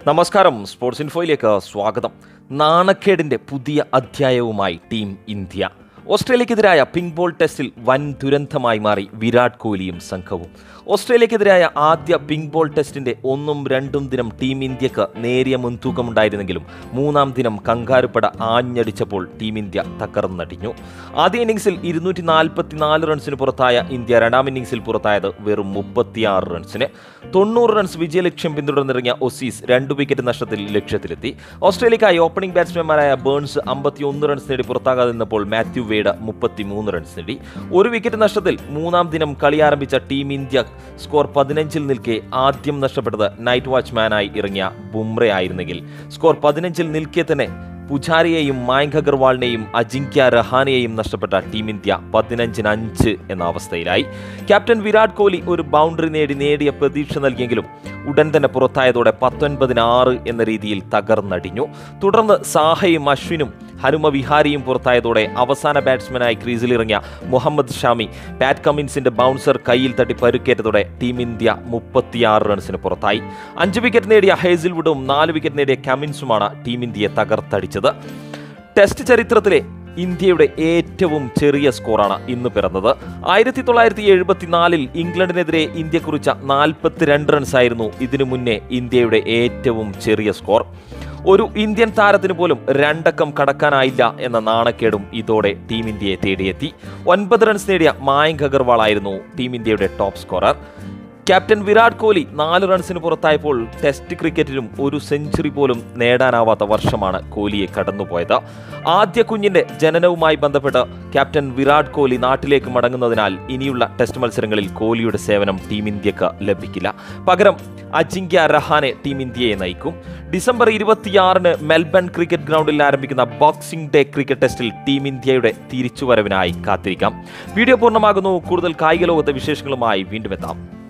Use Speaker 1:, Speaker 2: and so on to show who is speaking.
Speaker 1: നമസ്കാരം സ്പോർട്സ് ഇൻഫോയിലേക്ക് സ്വാഗതം നാണക്കേടിന്റെ പുതിയ അധ്യായവുമായി ടീം ഇന്ത്യ ഓസ്ട്രേലിയക്കെതിരായ പിങ്ക് ബോൾ ടെസ്റ്റിൽ വൻ ദുരന്തമായി മാറി വിരാട് കോഹ്ലിയും സംഘവും ഓസ്ട്രേലിയക്കെതിരായ ആദ്യ പിങ്ക് ബോൾ ടെസ്റ്റിന്റെ ഒന്നും രണ്ടും ദിനം ടീം ഇന്ത്യക്ക് നേരിയ മുൻതൂക്കമുണ്ടായിരുന്നെങ്കിലും മൂന്നാം ദിനം കങ്കാരുപ്പട ആഞ്ഞടിച്ചപ്പോൾ ടീം ഇന്ത്യ തകർന്നടിഞ്ഞു ആദ്യ ഇന്നിംഗ്സിൽ ഇരുന്നൂറ്റി നാൽപ്പത്തിനാല് റൺസിന് പുറത്തായ ഇന്ത്യ രണ്ടാം ഇന്നിംഗ്സിൽ പുറത്തായത് വെറും മുപ്പത്തിയാറ് റൺസിന് തൊണ്ണൂറ് റൺസ് വിജയലക്ഷ്യം പിന്തുടർന്നിറങ്ങിയ ഒസീസ് രണ്ട് വിക്കറ്റ് നഷ്ടത്തിൽ ലക്ഷ്യത്തിലെത്തി ഓസ്ട്രേലിയക്കായി ഓപ്പണിംഗ് ബാറ്റ്സ്മാൻമാരായ ബേൺസ് അമ്പത്തിയൊന്ന് റൺസ് നേടി പുറത്താകാതെ നിന്നപ്പോൾ മാത്യു വേഡ് മുപ്പത്തിമൂന്ന് റൺസ് നേടി ഒരു വിക്കറ്റ് നഷ്ടത്തിൽ മൂന്നാം ദിനം കളി ആരംഭിച്ച ടീം ഇന്ത്യ സ്കോർ പതിനഞ്ചിൽ നിൽക്കെ ആദ്യം നഷ്ടപ്പെട്ടത് നൈറ്റ് വാച്ച്മാനായി ഇറങ്ങിയ ബുംറ ആയിരുന്നെങ്കിൽ സ്കോർ പതിനഞ്ചിൽ നിൽക്കെ തന്നെ പുജാരിയെയും മായങ്ക് അഗർവാളിനെയും അജിങ്ക്യ രഹാനെയും നഷ്ടപ്പെട്ട ടീം ഇന്ത്യ പതിനഞ്ചിന് അഞ്ച് എന്ന അവസ്ഥയിലായി ക്യാപ്റ്റൻ വിരാട് കോഹ്ലി ഒരു ബൗണ്ടറി നേടി നേടിയ പ്രതീക്ഷ നൽകിയെങ്കിലും ഉടൻ തന്നെ പുറത്തായതോടെ പത്തൊൻപതിന് ആറ് എന്ന രീതിയിൽ തകർന്നടിഞ്ഞു തുടർന്ന് സാഹയും അശ്വിനും ഹനുമ വിഹാരിയും പുറത്തായതോടെ അവസാന ബാറ്റ്സ്മാനായി ക്രീസിലിറങ്ങിയ മുഹമ്മദ് ഷാമി പാറ്റ് കമ്മിൻസിന്റെ ബൗൺസർ കയ്യിൽ തട്ടി പരുക്കേറ്റതോടെ ടീം ഇന്ത്യ മുപ്പത്തിയാറ് റൺസിന് പുറത്തായി അഞ്ച് വിക്കറ്റ് നേടിയ ഹേസിൽവുഡും നാല് വിക്കറ്റ് നേടിയ കമ്മിൻസുമാണ് ടീം ഇന്ത്യയെ തകർത്തടിച്ചത് ടെസ്റ്റ് ചരിത്രത്തിലെ ഇന്ത്യയുടെ ഏറ്റവും ചെറിയ സ്കോറാണ് ഇന്ന് പിറന്നത് ആയിരത്തി തൊള്ളായിരത്തി എഴുപത്തിനാലിൽ ഇംഗ്ലണ്ടിനെതിരെ ഇന്ത്യ കുറിച്ച നാൽപ്പത്തിരണ്ട് റൺസായിരുന്നു ഇതിനു മുന്നേ ഇന്ത്യയുടെ ഏറ്റവും ചെറിയ സ്കോർ ഒരു ഇന്ത്യൻ താരത്തിന് പോലും രണ്ടക്കം കടക്കാനായില്ല എന്ന നാണക്കേടും ഇതോടെ ടീം ഇന്ത്യയെ തേടിയെത്തി ഒൻപത് റൺസ് നേടിയ മായങ്ക് അഗർവാൾ ആയിരുന്നു ടീം ഇന്ത്യയുടെ top scorer captain Virat Kohli നാല് റൺസിന് പുറത്തായപ്പോൾ ടെസ്റ്റ് ക്രിക്കറ്റിലും ഒരു സെഞ്ചുറി പോലും നേടാനാവാത്ത വർഷമാണ് കോഹ്ലിയെ കടന്നുപോയത് ആദ്യ കുഞ്ഞിന്റെ ജനനവുമായി ബന്ധപ്പെട്ട് ക്യാപ്റ്റൻ വിരാട് കോഹ്ലി നാട്ടിലേക്ക് മടങ്ങുന്നതിനാൽ ഇനിയുള്ള ടെസ്റ്റ് മത്സരങ്ങളിൽ കോഹ്ലിയുടെ സേവനം ടീം ഇന്ത്യക്ക് ലഭിക്കില്ല പകരം അജിങ്ക്യ രഹാനെ ടീം ഇന്ത്യയെ നയിക്കും ഡിസംബർ ഇരുപത്തിയാറിന് മെൽബൺ ക്രിക്കറ്റ് ഗ്രൗണ്ടിൽ ആരംഭിക്കുന്ന ബോക്സിംഗ് ഡേ ക്രിക്കറ്റ് ടെസ്റ്റിൽ ടീം ഇന്ത്യയുടെ തിരിച്ചുവരവിനായി കാത്തിരിക്കാം വീഡിയോ പൂർണ്ണമാകുന്നു കൂടുതൽ കായിക ലോകത്തെ വിശേഷങ്ങളുമായി വീണ്ടും എത്താം